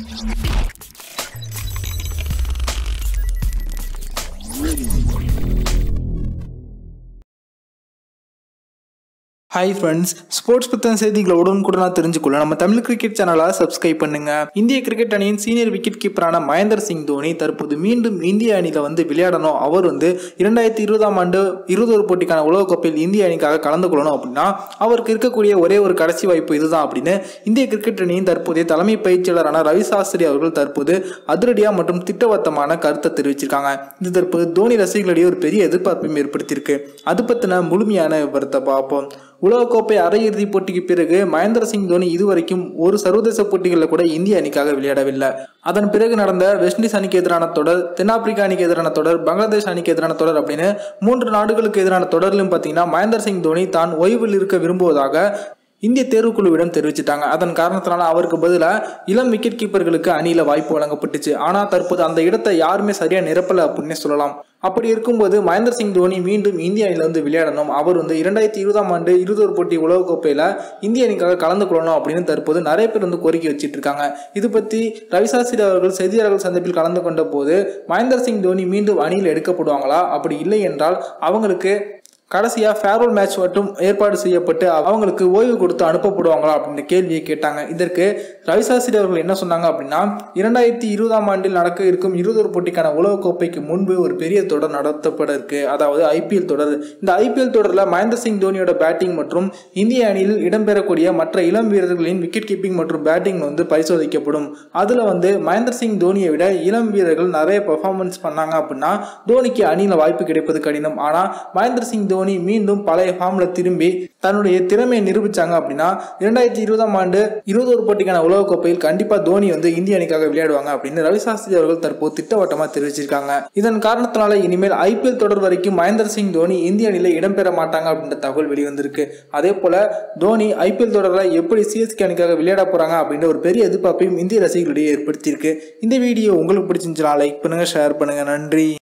hi friends sports பற்றின செய்திகளை உடனுக்குடனாக தெரிஞ்சுக்கொள்ள நம்ம தமிழ் கிரிக்கெட் சேனலை சப்ஸ்கிரைப் பண்ணுங்க இந்திய கிரிக்கெட் அணியின் சீனியர் விக்கெட் கீப்பரான மகேந்தர் சிங் தோனி தற்போது மீண்டும் இந்திய அணியில் வந்து விளையாடணும் அவர் வந்து இரண்டாயிரத்தி இருபதாம் ஆண்டு இருபதொரு போட்டிக்கான உலகக்கோப்பையில் இந்திய அணிக்காக கலந்து கொள்ளணும் அப்படின்னா அவருக்கு இருக்கக்கூடிய ஒரே ஒரு கடைசி வாய்ப்பு இதுதான் அப்படின்னு இந்திய கிரிக்கெட் அணியின் தற்போதைய தலைமை பயிற்சியாளரான ரவி சாஸ்திரி அவர்கள் தற்போது அதிரடியா மற்றும் திட்டவட்டமான கருத்தை தெரிவிச்சிருக்காங்க இது தற்போது தோனி ரசிகர்களிடையே ஒரு பெரிய எதிர்பார்ப்பையும் ஏற்படுத்தியிருக்கு அது பற்றின முழுமையான விவரத்தை பார்ப்போம் உலகக்கோப்பை அரையிறுதிப் போட்டிக்கு பிறகு மகேந்திர சிங் தோனி இதுவரைக்கும் ஒரு சர்வதேச போட்டிகளில் கூட இந்திய அணிக்காக விளையாடவில்லை அதன் பிறகு நடந்த வெஸ்ட் இண்டீஸ் அணிக்கு எதிரான தொடர் தென்னாப்பிரிக்கா அணிக்கு எதிரான தொடர் பங்களாதேஷ் அணிக்கு எதிரான தொடர் அப்படின்னு மூன்று நாடுகளுக்கு எதிரான தொடரிலும் பார்த்தீங்கன்னா மகேந்திர சிங் தோனி தான் ஓய்வில் இருக்க விரும்புவதாக இந்திய தேர்வுக்குழுவிடம் தெரிவிச்சிட்டாங்க அதன் காரணத்தினால அவருக்கு பதிலாக இளம் விக்கெட் கீப்பர்களுக்கு அணியில் வாய்ப்பு வழங்கப்பட்டுச்சு ஆனால் தற்போது அந்த இடத்தை யாருமே சரியாக நிரப்பலை அப்படின்னே சொல்லலாம் அப்படி இருக்கும்போது மகேந்திர சிங் தோனி மீண்டும் இந்திய அணியில் வந்து விளையாடணும் அவர் வந்து இரண்டாயிரத்தி இருபதாம் ஆண்டு இருபதொரு போட்டி உலகக்கோப்பையில் இந்திய அணிக்காக கலந்து கொள்ளணும் அப்படின்னு தற்போது நிறைய பேர் வந்து கோரிக்கை வச்சிட்டு இருக்காங்க இது பற்றி ரவிசாஸ்திரி அவர்கள் செய்தியாளர்கள் சந்திப்பில் கலந்து கொண்ட போது மகேந்திர சிங் தோனி மீண்டும் அணியில் எடுக்கப்படுவாங்களா அப்படி இல்லை என்றால் அவங்களுக்கு கடைசியாக ஃபேர்வெல் மேட்ச் மட்டும் ஏற்பாடு செய்யப்பட்டு அவங்களுக்கு ஓய்வு கொடுத்து அனுப்பப்படுவாங்களா அப்படின்ற கேள்வியை கேட்டாங்க இதற்கு ரவிசாஸ்திரி அவர்கள் என்ன சொன்னாங்க அப்படின்னா இரண்டாயிரத்தி இருபதாம் ஆண்டில் நடக்க இருக்கும் இருபது போட்டிக்கான உலகக்கோப்பைக்கு முன்பு ஒரு பெரிய தொடர் நடத்தப்பட இருக்கு அதாவது ஐபிஎல் தொடர் இந்த ஐபிஎல் தொடரில் மகேந்திர சிங் தோனியோட பேட்டிங் மற்றும் இந்திய அணியில் இடம்பெறக்கூடிய மற்ற இளம் வீரர்களின் விக்கெட் கீப்பிங் மற்றும் பேட்டிங் வந்து பரிசோதிக்கப்படும் அதில் வந்து மகேந்திர சிங் தோனியை விட இளம் வீரர்கள் நிறைய பெர்ஃபார்மன்ஸ் பண்ணாங்க அப்படின்னா தோனிக்கு அணியில் வாய்ப்பு கிடைப்பது கடினம் ஆனால் மகேந்திர சிங் தோனி தோனி மீண்டும் பழைய ஃபார்ம்ல திரும்பி தன்னுடைய திறமையை நிரூபிச்சாங்க அப்படின்னா இரண்டாயிரத்தி இருபதாம் ஆண்டு இருபதொரு போட்டிக்கான உலகக்கோப்பையில் கண்டிப்பா தோனி வந்து இந்திய அணிக்காக விளையாடுவாங்க அப்படின்னு ரவி சாஸ்திரி அவர்கள் தற்போது திட்டவட்டமா தெரிவிச்சிருக்காங்க இதன் காரணத்தினால இனிமேல் ஐபிஎல் தொடர் வரைக்கும் மகேந்திர சிங் தோனி இந்திய அணியில இடம்பெற மாட்டாங்க அப்படின்ற தகவல் வெளிவந்திருக்கு அதே போல தோனி ஐபிஎல் தொடரில் எப்படி சிஎஸ்கே அணிக்காக விளையாட போறாங்க அப்படின்ற ஒரு பெரிய எதிர்பார்ப்பையும் இந்திய ரசிகர்களிடையே ஏற்படுத்தியிருக்கு இந்த வீடியோ உங்களுக்கு பிடிச்சிருந்துச்சுன்னா லைக் பண்ணுங்க ஷேர் பண்ணுங்க நன்றி